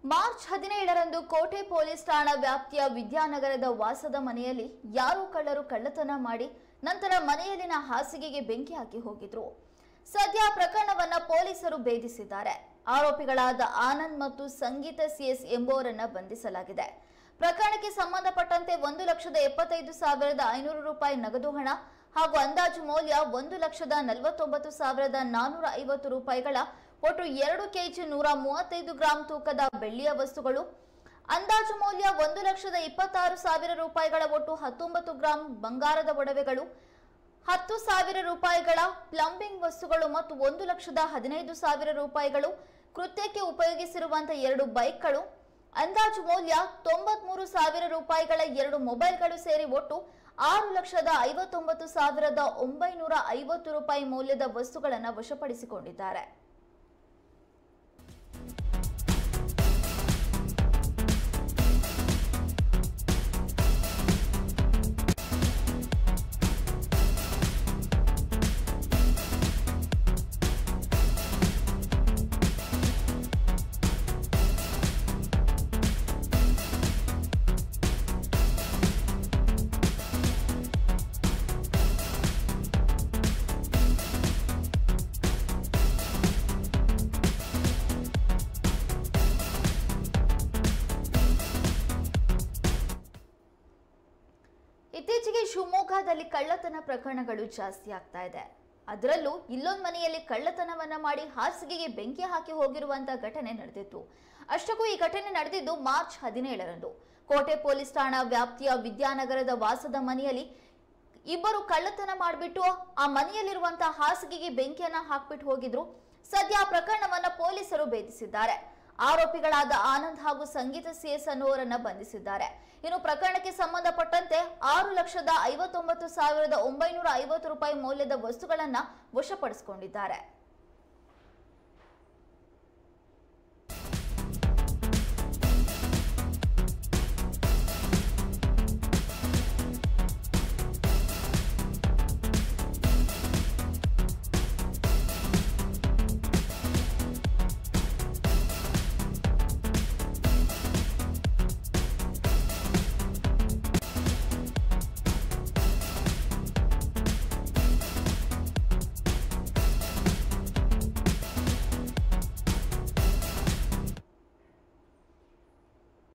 March ಹದಿನೇಳರಂದು ಕೋಟೆ police ಠಾಣಾ ವ್ಯಾಪ್ತಿಯ ವಿದ್ಯಾನಗರದ ವಾಸದ ಮನೆಯಲ್ಲಿ ಯಾರೋ ಕಳ್ಳರು ಕಳ್ಳತನ ಮಾಡಿ ನಂತರ ಮನೆಯಲ್ಲಿನ ಹಾಸಿಗೆಗೆ ಬೆಂಕಿ ಹಾಕಿ ಹೋಗಿದ್ರು ಸದ್ಯ ಪ್ರಕರಣವನ್ನ ಪೊಲೀಸರು ಭೇದಿಸಿದ್ದಾರೆ ಆರೋಪಿಗಳಾದ ಆನಂದ್ ಮತ್ತು ಸಂಗೀತ ಸಿಎಸ್ ಎಂಬುವರನ್ನ ಬಂಧಿಸಲಾಗಿದೆ ಪ್ರಕರಣಕ್ಕೆ ಸಂಬಂಧಪಟ್ಟಂತೆ ಒಂದು ಲಕ್ಷದ ಎಪ್ಪತ್ತೈದು ಸಾವಿರದ ಐನೂರು ರೂಪಾಯಿ ನಗದು ಹಣ ಹಾಗೂ ಅಂದಾಜು ಮೌಲ್ಯ ಒಂದು ಲಕ್ಷದ ನಲವತ್ತೊಂಬತ್ತು ಸಾವಿರದ ನಾನೂರ ಐವತ್ತು ರೂಪಾಯಿಗಳ ಒಟ್ಟು ಎರಡು ಕೆಜಿ ನೂರ ಮೂವತ್ತೈದು ಗ್ರಾಂ ತೂಕದ ಬೆಳ್ಳಿಯ ವಸ್ತುಗಳು ಅಂದಾಜು ಮೌಲ್ಯ ಒಂದು ಲಕ್ಷದ ಇಪ್ಪತ್ತಾರು ಸಾವಿರ ರೂಪಾಯಿಗಳ ಒಟ್ಟು ಹತ್ತೊಂಬತ್ತು ಗ್ರಾಂ ಬಂಗಾರದ ಒಡವೆಗಳು ಹತ್ತು ಸಾವಿರ ರೂಪಾಯಿಗಳ ಪ್ಲಂಬಿಂಗ್ ವಸ್ತುಗಳು ಮತ್ತು ಒಂದು ಲಕ್ಷದ ಹದಿನೈದು ಸಾವಿರ ರೂಪಾಯಿಗಳು ಕೃತ್ಯಕ್ಕೆ ಉಪಯೋಗಿಸಿರುವಂತಹ ಎರಡು ಬೈಕ್ಗಳು ಅಂದಾಜು ಮೌಲ್ಯ ತೊಂಬತ್ಮೂರು ಸಾವಿರ ರೂಪಾಯಿಗಳ ಎರಡು ಮೊಬೈಲ್ಗಳು ಸೇರಿ ಒಟ್ಟು ಆರು ಲಕ್ಷದ ಐವತ್ತೊಂಬತ್ತು ಸಾವಿರದ ಒಂಬೈನೂರ ಐವತ್ತು ರೂಪಾಯಿ ಮೌಲ್ಯದ ವಸ್ತುಗಳನ್ನು ವಶಪಡಿಸಿಕೊಂಡಿದ್ದಾರೆ ಇತ್ತೀಚೆಗೆ ಶಿವಮೊಗ್ಗದಲ್ಲಿ ಕಳ್ಳತನ ಪ್ರಕರಣಗಳು ಜಾಸ್ತಿ ಆಗ್ತಾ ಇದೆ ಅದರಲ್ಲೂ ಇಲ್ಲೊಂದು ಮನೆಯಲ್ಲಿ ಕಳ್ಳತನವನ್ನ ಮಾಡಿ ಹಾಸಿಗೆಗೆ ಬೆಂಕಿ ಹಾಕಿ ಹೋಗಿರುವಂತ ಘಟನೆ ನಡೆದಿತ್ತು ಅಷ್ಟಕ್ಕೂ ಈ ಘಟನೆ ನಡೆದಿದ್ದು ಮಾರ್ಚ್ ಹದಿನೇಳರಂದು ಕೋಟೆ ಪೊಲೀಸ್ ಠಾಣಾ ವ್ಯಾಪ್ತಿಯ ವಿದ್ಯಾನಗರದ ವಾಸದ ಮನೆಯಲ್ಲಿ ಇಬ್ಬರು ಕಳ್ಳತನ ಮಾಡಿಬಿಟ್ಟು ಆ ಮನೆಯಲ್ಲಿರುವಂತಹ ಹಾಸಿಗೆಗೆ ಬೆಂಕಿಯನ್ನ ಹಾಕ್ಬಿಟ್ಟು ಹೋಗಿದ್ರು ಸದ್ಯ ಆ ಪ್ರಕರಣವನ್ನ ಪೊಲೀಸರು ಭೇದಿಸಿದ್ದಾರೆ ಆರೋಪಿಗಳಾದ ಆನಂದ್ ಹಾಗೂ ಸಂಗೀತ ಸಿಎಸ್ ಅನ್ನುವರನ್ನ ಬಂಧಿಸಿದ್ದಾರೆ ಇನ್ನು ಪ್ರಕರಣಕ್ಕೆ ಸಂಬಂಧಪಟ್ಟಂತೆ ಆರು ಲಕ್ಷದ ಐವತ್ತೊಂಬತ್ತು ಸಾವಿರದ ಒಂಬೈನೂರ ಐವತ್ತು ರೂಪಾಯಿ ಮೌಲ್ಯದ ವಸ್ತುಗಳನ್ನ ವಶಪಡಿಸಿಕೊಂಡಿದ್ದಾರೆ